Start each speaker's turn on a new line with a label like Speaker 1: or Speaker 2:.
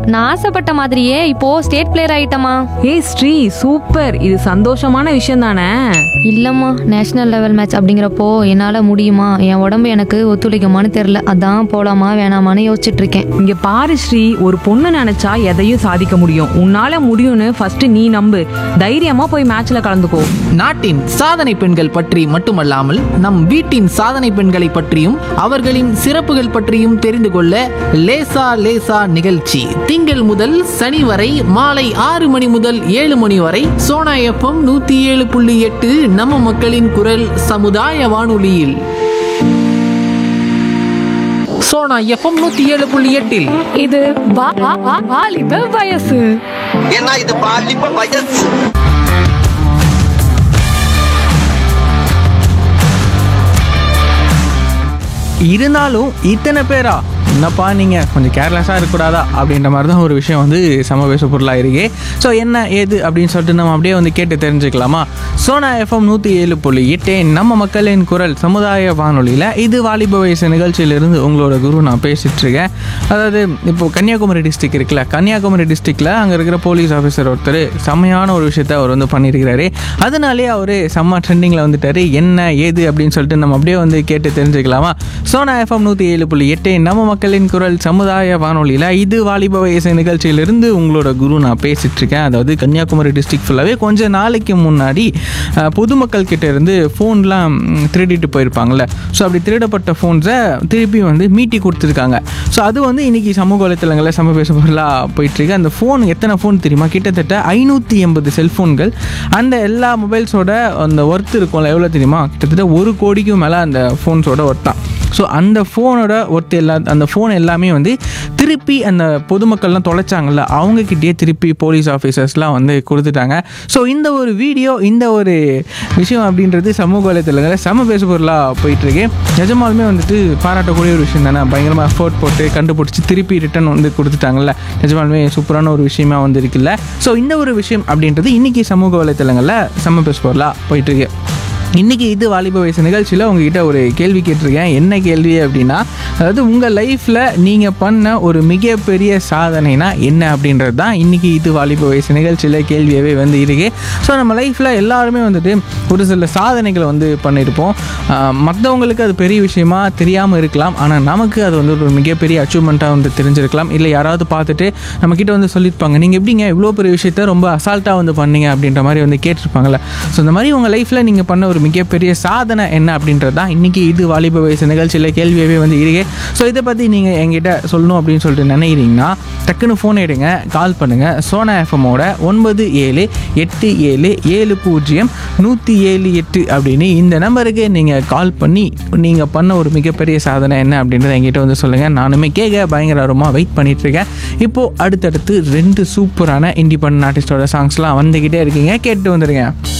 Speaker 1: நான் ஆசைப்பட்ட மாதிரியே இப்போ ஸ்டேட் பிளேயர் ஆயிட்டமா
Speaker 2: ஏய் ஸ்ரீ சூப்பர் இது சந்தோஷமான விஷயம் தானே
Speaker 1: இல்லம்மா நேஷனல் லெவல் மேட்ச் அப்படிங்கிறப்போ என்னால முடியுமா என் உடம்பு எனக்கு ஒத்துழைக்குமான்னு தெரியல அதான் போலாமா வேணாமான்னு யோசிச்சுட்டு இருக்கேன்
Speaker 2: இங்க பாரு ஸ்ரீ ஒரு பொண்ணு நினைச்சா எதையும் சாதிக்க முடியும் உன்னால முடியும்னு ஃபர்ஸ்ட் நீ நம்பு தைரியமா போய் மேட்ச்ல கலந்துக்கோ
Speaker 3: நாட்டின் சாதனை பெண்கள் பற்றி மட்டுமல்லாமல் நம் வீட்டின் சாதனை பெண்களை பற்றியும் அவர்களின் சிறப்புகள் பற்றியும் தெரிந்து கொள்ள லேசா லேசா நிகழ்ச்சி திங்கள் முதல் சனி வரை மாலை ஆறு மணி முதல் ஏழு மணி வரை சோனா எஃப்எம் நூத்தி ஏழு புள்ளி எட்டு நம்ம மக்களின் குரல் சமுதாய வானொலியில் சோனா எஃப்எம் நூத்தி ஏழு புள்ளி எட்டில்
Speaker 4: இது வா- வா- வா- வாலிப வயசு
Speaker 5: ஏன்னா இது பாலிப்ப வயசு
Speaker 6: இருந்தாலும் இத்தனை பேரா என்னப்பா நீங்கள் கொஞ்சம் கேர்லெஸ்ஸாக இருக்கக்கூடாதா அப்படின்ற மாதிரி தான் ஒரு விஷயம் வந்து சமவேச பொருளாக இருக்கு ஸோ என்ன ஏது அப்படின்னு சொல்லிட்டு நம்ம அப்படியே வந்து கேட்டு தெரிஞ்சுக்கலாமா சோனா எஃப்எம் நூற்றி ஏழு புள்ளி எட்டு நம்ம மக்களின் குரல் சமுதாய வானொலியில் இது வாலிப வயசு நிகழ்ச்சியிலிருந்து உங்களோட குரு நான் பேசிட்டு இருக்கேன் அதாவது இப்போ கன்னியாகுமரி டிஸ்ட்ரிக்ட் இருக்குல்ல கன்னியாகுமரி டிஸ்ட்ரிக்டில் அங்கே இருக்கிற போலீஸ் ஆஃபீஸர் ஒருத்தர் செம்மையான ஒரு விஷயத்த அவர் வந்து பண்ணியிருக்கிறாரு அதனாலே அவர் செம்ம ட்ரெண்டிங்கில் வந்துட்டாரு என்ன ஏது அப்படின்னு சொல்லிட்டு நம்ம அப்படியே வந்து கேட்டு தெரிஞ்சுக்கலாமா சோனா எஃப்எம் நூற்றி ஏழு புள்ளி எட்டு நம்ம மக்களின் குரல் சமுதாய வானொலியில் இது வாலிப வயசு நிகழ்ச்சியிலிருந்து உங்களோட குரு நான் பேசிட்டு இருக்கேன் அதாவது கன்னியாகுமரி டிஸ்ட்ரிக்ட் ஃபுல்லாகவே கொஞ்ச நாளைக்கு முன்னாடி அஹ், பொதுமக்கள் கிட்ட இருந்து ஃபோன்லாம் திருடிட்டு போயிருப்பாங்கல்ல ஸோ அப்படி திருடப்பட்ட ஃபோன்ஸை திருப்பி வந்து மீட்டி கொடுத்துருக்காங்க ஸோ அது வந்து இன்னைக்கு சமூக வலைத்தளங்களில் சம பேச பொருளாக போயிட்டுருக்கு அந்த ஃபோன் எத்தனை ஃபோன் தெரியுமா கிட்டத்தட்ட ஐநூற்றி எண்பது செல்ஃபோன்கள் அந்த எல்லா மொபைல்ஸோட அந்த ஒர்த் இருக்கும்ல எவ்வளோ தெரியுமா கிட்டத்தட்ட ஒரு கோடிக்கும் மேலே அந்த ஃபோன்ஸோட ஒர்த் தான் ஸோ அந்த ஃபோனோட ஒர்த் எல்லா அந்த ஃபோன் எல்லாமே வந்து திருப்பி அந்த பொதுமக்கள்லாம் தொலைச்சாங்கல்ல அவங்கக்கிட்டேயே திருப்பி போலீஸ் ஆஃபீஸர்ஸ்லாம் வந்து கொடுத்துட்டாங்க ஸோ இந்த ஒரு வீடியோ இந்த ஒரு விஷயம் அப்படின்றது சமூக வலைத்தளங்களில் செம பேசு பொருளாக போயிட்டுருக்கு நிஜமாலுமே வந்துட்டு பாராட்டக்கூடிய ஒரு விஷயம் தானே பயங்கரமாக எஃபோர்ட் போட்டு கண்டுபிடிச்சி திருப்பி ரிட்டன் வந்து கொடுத்துட்டாங்கல்ல நிஜமாலுமே சூப்பரான ஒரு விஷயமா வந்து இருக்குல்ல ஸோ இந்த ஒரு விஷயம் அப்படின்றது இன்றைக்கி சமூக வலைத்தளங்களில் செம பேசு பொருளாக போயிட்டுருக்கு இன்றைக்கி இது வாலிப வயசு நிகழ்ச்சியில் உங்ககிட்ட ஒரு கேள்வி கேட்டிருக்கேன் என்ன கேள்வி அப்படின்னா அதாவது உங்கள் லைஃப்பில் நீங்கள் பண்ண ஒரு மிகப்பெரிய சாதனைனா என்ன அப்படின்றது தான் இன்றைக்கி இது வாலிப வயசு நிகழ்ச்சியில் கேள்வியாகவே வந்து இருக்கு ஸோ நம்ம லைஃப்பில் எல்லாருமே வந்துட்டு ஒரு சில சாதனைகளை வந்து பண்ணியிருப்போம் மற்றவங்களுக்கு அது பெரிய விஷயமா தெரியாமல் இருக்கலாம் ஆனால் நமக்கு அது வந்து ஒரு மிகப்பெரிய அச்சீவ்மெண்ட்டாக வந்து தெரிஞ்சிருக்கலாம் இல்லை யாராவது பார்த்துட்டு நம்மக்கிட்ட வந்து சொல்லியிருப்பாங்க நீங்கள் எப்படிங்க இவ்வளோ பெரிய விஷயத்த ரொம்ப அசால்ட்டாக வந்து பண்ணீங்க அப்படின்ற மாதிரி வந்து கேட்டிருப்பாங்கல்ல ஸோ இந்த மாதிரி உங்கள் லைஃப்பில் நீங்கள் பண்ண ஒரு மிகப்பெரிய சாதனை என்ன அப்படின்றது தான் இன்றைக்கி இது வாலிப வயசு நிகழ்ச்சியில் கேள்வியாகவே வந்து இருக்கு ஸோ இதை பற்றி நீங்கள் எங்கிட்ட சொல்லணும் அப்படின்னு சொல்லிட்டு நினைக்கிறீங்கன்னா டக்குன்னு ஃபோன் எடுங்க கால் பண்ணுங்கள் சோனா எஃப்எம்மோட ஒன்பது ஏழு எட்டு ஏழு ஏழு பூஜ்ஜியம் நூற்றி ஏழு எட்டு அப்படின்னு இந்த நம்பருக்கு நீங்கள் கால் பண்ணி நீங்கள் பண்ண ஒரு மிகப்பெரிய சாதனை என்ன அப்படின்றத என்கிட்ட வந்து சொல்லுங்கள் நானுமே கேட்க பயங்கரமாக வெயிட் பண்ணிகிட்ருக்கேன் இப்போது அடுத்தடுத்து ரெண்டு சூப்பரான இண்டிபெண்ட் ஆர்டிஸ்டோட சாங்ஸ்லாம் வந்துக்கிட்டே இருக்கீங்க கேட்டு வந்துடுங்க